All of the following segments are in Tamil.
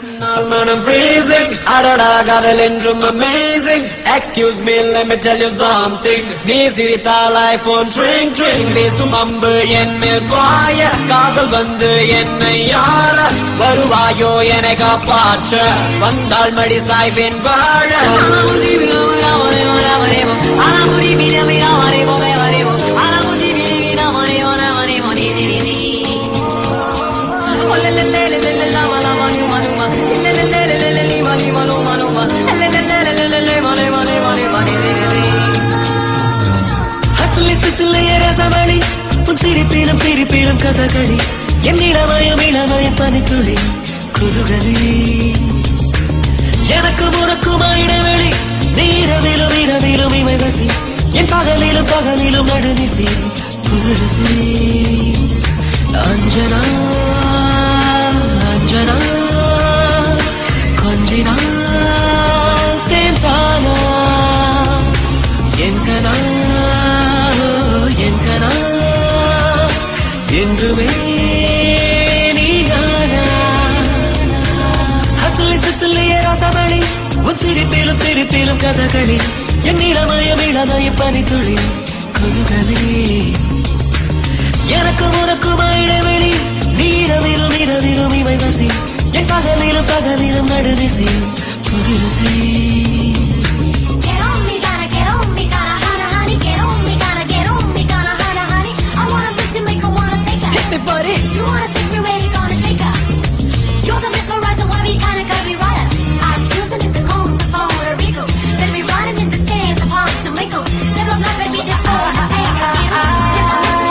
கண்ணால் மனம் freezing அடடா காதல் என்றும் amazing excuse me let me tell you something நீ சிரித்தால் ஐபோன் ட்ரிங் ட்ரிங் பேசும் அம்பு என் மேல் பாய காதல் வந்து என்னை யார வருவாயோ என்னை காப்பாற்ற வந்தாள் மடி சாய்வேன் வாழ ஹசலி பிசிலைய ரசமணி உன் சிரிப்பிலும் சிரிப்பிலும் கதகளி என் இளமயம் இளமயம் பனித்துளி குதுகலி எனக்கு முறக்குமா இடைவெளி நீ இரவிலும் இரவிலும் இமை வசி என் பகலிலும் பகலிலும் நடுநிசி புதுரசி அஞ்சனா அஞ்சனா கொஞ்சினா தேன்தானா என் கனா என் கனா என்றுமே நீ நானா ஹசலி பிசலிய ரசமணி உன் சிரிப்பிலும் சிரிப்பிலும் கதகளி என் இளமயம் இளமயம் பனித்துளி குதுகலி எனக்கு உனக்குமா இடைவெளி நீரவிலும் இரவிலும் இமை வசி என் பகலிலும் பகலிலும் நடுவிசி புதிரசி Get on me, gotta get on me, gotta honey, honey, get on me, gotta get on me, gotta honey, honey. I wanna bitch and make her wanna take her. Hit me, buddy. You wanna take me where you gonna shake her? You're the mesmerizer, why we kinda curvy rider. I'm cruising in the coast of Puerto Rico. Then we riding in the sands of Palm Jamaica. Then I'm not gonna be the first to take her. Get on me,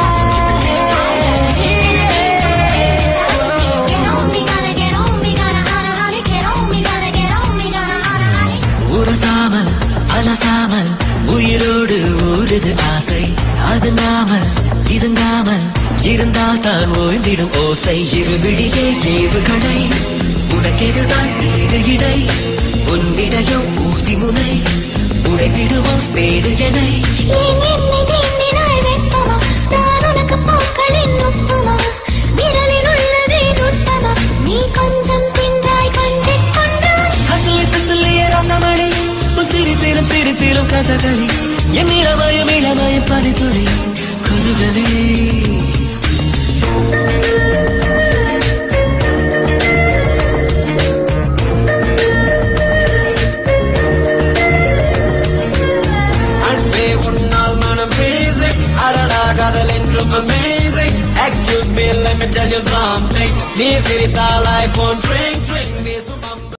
Get on me, gotta get on me, gotta honey, honey, get on me, gotta get on me, gotta honey, honey. உரசாமல் அலசாமல் உயிரோடு ஊறுது ஆசை அது நாமல் இதுங்காமல் இருந்தால் தான் ஓய்ந்திடும் ஓசை இருவிழியே ஏவுகணை உனக்கெதுதான் ஈடு இடை உன்னிடையோ ஊசி முனை உடைத்திடுமோ சேது எனை ஏன் என்னை தீண்டினாய் வெப்பமா? நான் உனக்கு பூக்களின் உப்புமா? விரலில் உள்ளதே நுட்பமா? நீ கொஞ்சம் தின்றாய், கொஞ்சிக் கொன்றாய். ஹசலி பிசலிய ரசமணி உன் சிரிப்பிலும் சிரிப்பிலும் கதகளி என் இளமயம் இளமயம் பனித்துளி குதுகலி